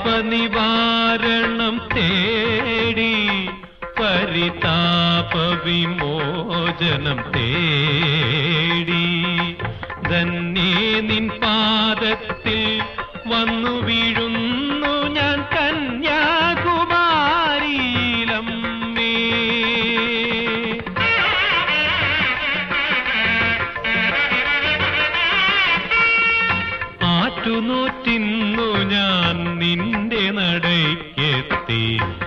പാപനിവാരണം തേടി പരിതാപ വിമോചനം തേടി ധന്യേ നിൻ പാദത്തിൽ വന്നു വീഴുന്നു ഞാൻ കന്യാകുമാരിയിലമ്മേ ആറ്റുനോറ്റിന്നു ഞാൻ നിന്റെ നടയ്ക്കെത്തി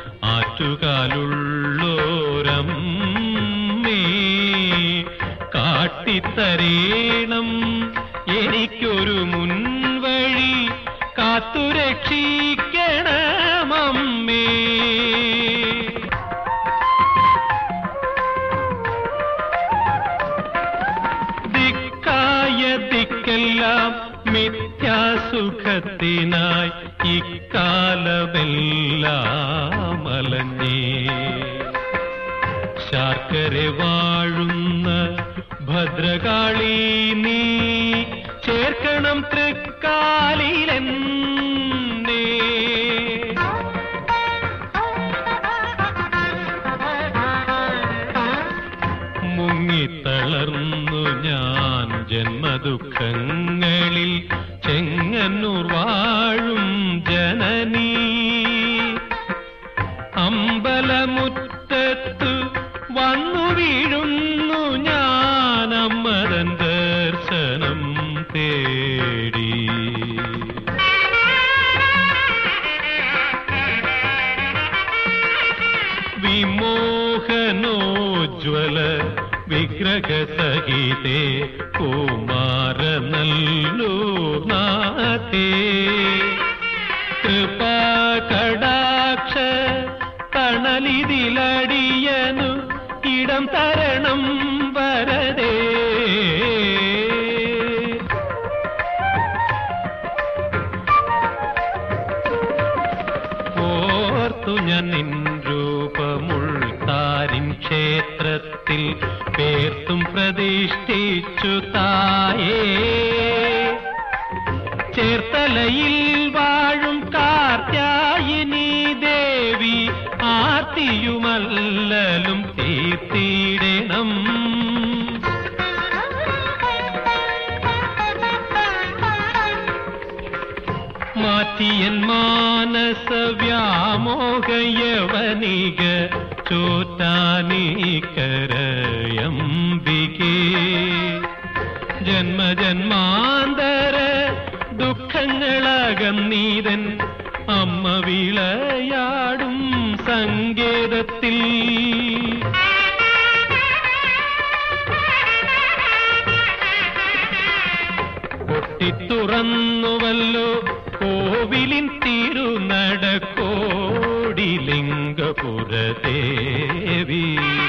ആറ്റുകാലുള്ളോരമ്മേ കാട്ടിത്തരേണം എനിക്കൊരു മുൻവഴി കാത്തുരക്ഷിക്കണമമ്മേ ദിക്കായ ദിക്കെല്ലാം മിഥ്യാസുഖത്തിനായി ഇക്കാലമെല്ലാം അലഞ്ഞേ ശാർക്കര വാഴുന്ന ഭദ്രകാളി നീ ചേർക്കണം തൃക്കാലിലെന്നേ മുങ്ങിത്തളർന്നു ഞാൻ ജന്മദുഃഖങ്ങളിൽ ചെങ്ങന്നൂർ വാഴും ജനനീ അമ്പലമുറ്റത്തു വന്നു വീഴുന്നു ഞാൻ അമ്മതൻ ദർശനം തേടി വിമോഹനോജ്വല വിഗ്രഹസഹിതേ കുമാരനല്ലൂർനാഥേ കൃപാകടാക്ഷ തണലിതിലടിയനു ഇടം തരണം വരതേ ഓർത്തു ഞാൻ നിൻ രൂപമുൾത്താരിൻ ക്ഷേത്രത്തിൽ പേർത്തും പ്രതിഷ്ഠിച്ചു തായേ ചേർത്തലയിൽ വാഴും കാർത്യായിനി ദേവി ആർത്തിയുമല്ലലും തീർത്തിയിടണം മാറ്റിയൻ മാനസ വ്യാമോഹയവനിക ചോറ്റാനീകരയംബികേ ജന്മജന്മാന്തര ദുഃഖങ്ങളകന്നീതൻ അമ്മ വിളയാടും സങ്കേതത്തിൽ പൊട്ടിത്തുറന്നുവല്ലോ കോവിലിൻ തിരുനടക്കോടിലിംഗപുരദേവി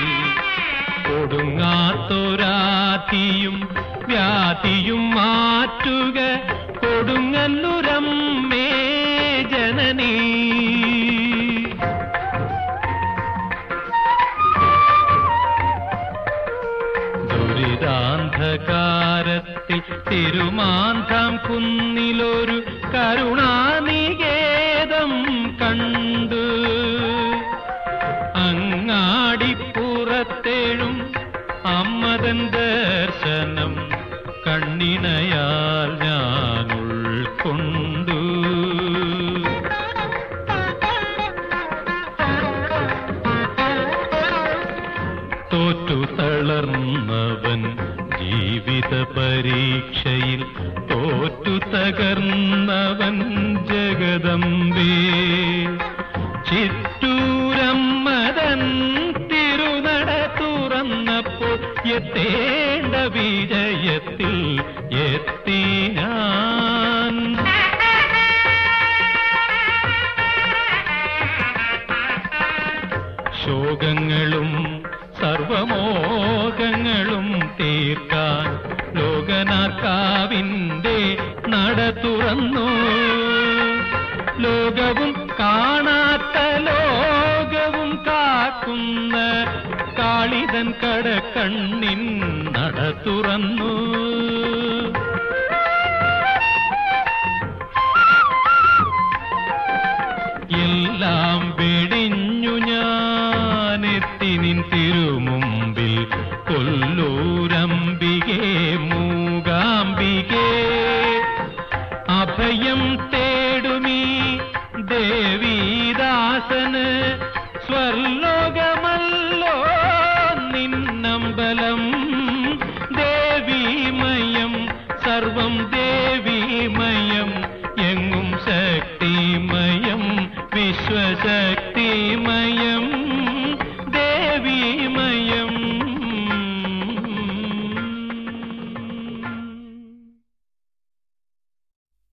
കൊടുങ്ങാത്തൊരാതിയും വ്യാധിയും മാറ്റുക കൊടുങ്ങല്ലുരമ്മേ ജനനീ ദുരിതാന്ധകാരത്തിൽ തിരുമാന്താം കുന്നിലൊരു കരുണാനികേതം കണ്ടു അങ്ങാടിപ്പുറത്തേഴും അമ്മതൻ ദർശനം കണ്ണിനയാൽ ഞാൻ ഉൾക്കൊണ്ടു തോറ്റു തളർന്നവൻ ജീവിത പരീക്ഷയിൽ തോറ്റു തകർന്നവൻ ജഗദമ്പേ ചിറ്റൂരമ്മതൻ തിരുനട തുറന്നപ്പോൾ എത്തേണ്ട വിജയത്തിൽ എത്തി ഞാൻ ശോകങ്ങളും സർവമോഹങ്ങളും തീർക്കാൻ ലോകനാക്കാവിന്റെ നട തുറന്നു ലോകവും കാണാത്ത ലോകവും കാക്കുന്ന കാളിതൻ കടക്കണ്ണിൻ നട തുറന്നു എല്ലാം വെടിഞ്ഞു ഞാനെത്തി നിൻ തിരുമുമ്പിൽ കൊല്ലൂരംബികേ മൂകാംബികേ അഭയം തേടുമീ ദേവീദാസന് സ്വർലോകമല്ലോ നിന്നമ്പലം ദേവീമയം സർവം ദേവീമയം എങ്ങും ശക്തിമയം വിശ്വശക്തിമയം